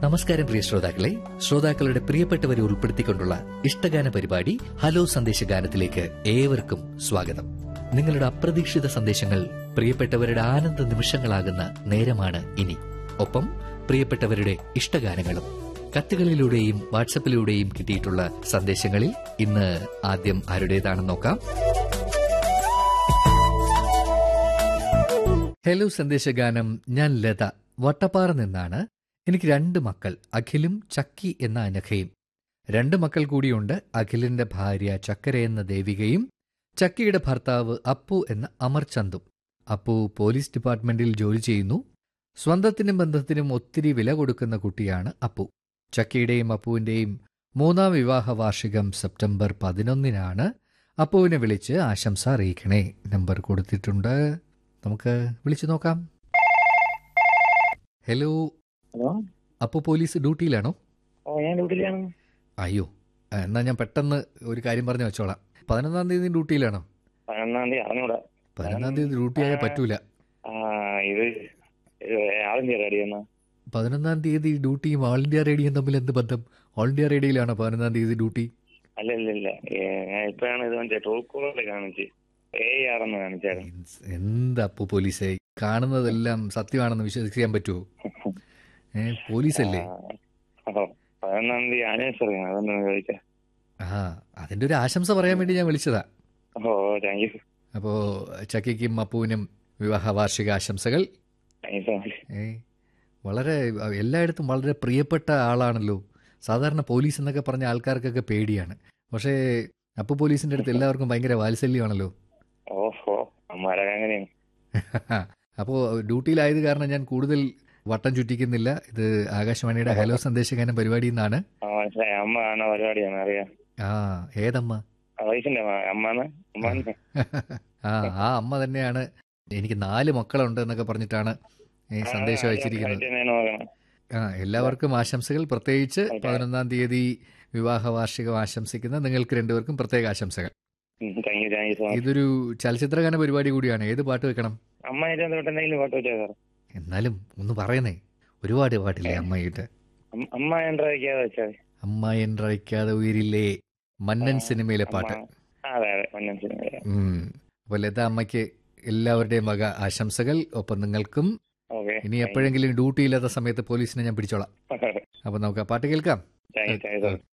നമസ്കാരം പ്രിയ ശ്രോതാക്കളെ ശ്രോതാക്കളുടെ പ്രിയപ്പെട്ടവരെ ഉൾപ്പെടുത്തിക്കൊണ്ടുള്ള ഇഷ്ടഗാന പരിപാടി ഹലോ സന്ദേശഗാനത്തിലേക്ക് ഏവർക്കും സ്വാഗതം നിങ്ങളുടെ അപ്രതീക്ഷിത സന്ദേശങ്ങൾ പ്രിയപ്പെട്ടവരുടെ ആനന്ദ നിമിഷങ്ങളാകുന്ന നേരമാണ് ഇനി ഒപ്പം പ്രിയപ്പെട്ടവരുടെ ഇഷ്ടഗാനങ്ങളും കത്തുകളിലൂടെയും വാട്സപ്പിലൂടെയും കിട്ടിയിട്ടുള്ള സന്ദേശങ്ങളിൽ ഇന്ന് ആദ്യം ആരുടേതാണെന്ന് നോക്കാം ഹലോ സന്ദേശഗാനം ഞാൻ ലത വട്ടപ്പാറ നിന്നാണ് എനിക്ക് രണ്ട് മക്കൾ അഖിലും ചക്കി എന്ന അനഘയും രണ്ട് മക്കൾ കൂടിയുണ്ട് അഖിലിന്റെ ഭാര്യ ചക്കര എന്ന ദേവികയും ചക്കിയുടെ ഭർത്താവ് അപ്പു എന്ന അമർചന്ദും അപ്പു പോലീസ് ഡിപ്പാർട്ട്മെന്റിൽ ജോലി ചെയ്യുന്നു സ്വന്തത്തിനും ബന്ധത്തിനും ഒത്തിരി വില കൊടുക്കുന്ന കുട്ടിയാണ് അപ്പു ചക്കിയുടെയും അപ്പുവിന്റെയും മൂന്നാം വിവാഹ വാർഷികം സെപ്റ്റംബർ പതിനൊന്നിനാണ് അപ്പുവിനെ വിളിച്ച് ആശംസ അറിയിക്കണേ നമ്പർ കൊടുത്തിട്ടുണ്ട് നമുക്ക് വിളിച്ചു നോക്കാം ഹലോ ഹലോ അപ്പു പോലീസ് ഡ്യൂട്ടിയിലാണോ ഓ ഞാൻ ഡ്യൂട്ടിയിലാണ് അയ്യോ ആ, എന്നാ ഞാൻ പെട്ടെന്ന് ഒരു കാര്യം പറഞ്ഞു വെച്ചോളാം പതിനൊന്നാം തീയതി ഡ്യൂട്ടിയിലാണോ പതിനൊന്നാം തീയതി അറിഞ്ഞൂടാ പതിനൊന്നാം തീയതി ഡ്യൂട്ടി ആയാൽ പറ്റൂല ആ ഇത് ആളിന്ത്യ റെഡിയെന്ന പതിനൊന്നാം തീയതി ഡ്യൂട്ടിയും ഓൾ ഇന്ത്യ റേഡിയോയും തമ്മിൽ എന്ത് ബന്ധം ഓൾ ഇന്ത്യ റേഡിയോയിലാണോ പതിനൊന്നാം തീയതി ഡ്യൂട്ടി അല്ല ഇല്ല ഇല്ല ഏ, ഞാൻ ഇപ്പഴാണ് ഇത് മറ്റേ ട്രൂ കോളറിൽ കാണിച്ച് ഏ ആറെന്ന് കാണിച്ചായിരുന്നു എന്താ അപ്പു പോലീസേ കാണുന്നതെല്ലാം സത്യമാണെന്ന് വിശ്വസിക്കാൻ പറ്റുമോ ഏ പോലീസല്ലേ ആ, ഓ പതിനൊന്നാം തീയതി ആനിവേഴ്സറി ആണ് അതൊന്നും ചോദിച്ചാ ആ അതിന്റെ ഒരു ആശംസ പറയാൻ വേണ്ടി ഞാൻ വിളിച്ചതാ ഓ താങ്ക് യു അപ്പോ ചക്കിക്കും അപ്പുവിനും വിവാഹ വാർഷിക ആശംസകൾ താങ്ക് യു സോ മച്ച് ഏ വളരെ എല്ലായിടത്തും വളരെ പ്രിയപ്പെട്ട ആളാണല്ലോ സാധാരണ പോലീസ് എന്നൊക്കെ പറഞ്ഞ ആൾക്കാർക്കൊക്കെ പേടിയാണ് പക്ഷേ അപ്പു പോലീസിന്റെ അടുത്ത് എല്ലാവർക്കും ഭയങ്കര വാത്സല്യമാണല്ലോ ഓഹോ അമ്മാരൊക്കെ അങ്ങനെയാണ് അപ്പോൾ ഡ്യൂട്ടിയിലായത് കാരണം ഞാൻ കൂടുതൽ വട്ടം ചുറ്റിക്കുന്നില്ല ഇത് ആകാശവാണിയുടെ ഹലോ സന്ദേശഗാനം പരിപാടിയിൽ നിന്നാണ് ആ മനസ്സിലായി അമ്മ ആണ് പരിപാടിയാണ് അറിയാം ആ ഏതമ്മ ആ, വയസ്സിന്റെ അമ്മാന്ന് അമ്മാന്ന് ആ ആ അമ്മ തന്നെയാണ് എനിക്ക് നാല് മക്കളുണ്ട് എന്നൊക്കെ പറഞ്ഞിട്ടാണ് ഈ സന്ദേശം അയച്ചിരിക്കുന്നത് നോക്കണം ആ എല്ലാവർക്കും ആശംസകൾ പ്രത്യേകിച്ച് പതിനൊന്നാം തീയതി വിവാഹ വാർഷികം ആശംസിക്കുന്ന നിങ്ങൾക്ക് രണ്ടുപേർക്കും പ്രത്യേക ആശംസകൾ thank you thank you so much ഇതൊരു ചലച്ചിത്രഗാന പരിപാടി കൂടിയാണ് ഏത് പാട്ട് വെക്കണം അമ്മായിട്ട് ബന്ധപ്പെട്ട് എന്തെങ്കിലും പാട്ട് വെച്ചാൽ സാർ എന്നാലും ഒന്ന് പറയുന്നേ ഒരുപാട് പാട്ടില്ലേ അമ്മയിട്ട് അമ്മ- അമ്മ എന്താ വെച്ചാൽ അമ്മ എന്നറിയിക്കാതെ ഉയരില്ലേ മന്നൻ സിനിമയിലെ പാട്ട് അതെ അതെ മന്നൻ സിനിമ ഉം. അപ്പൊ ലത അമ്മയ്ക്ക് എല്ലാവരുടെയും വക ആശംസകൾ ഒപ്പം നിങ്ങൾക്കും ഓക്കെ ഇനി എപ്പോഴെങ്കിലും ഡ്യൂട്ടി ഇല്ലാത്ത സമയത്ത് പോലീസിനെ ഞാൻ പിടിച്ചോളാം അപ്പൊ നമുക്ക് ആ പാട്ട് കേൾക്കാം താങ്ക് യു താങ്ക് യു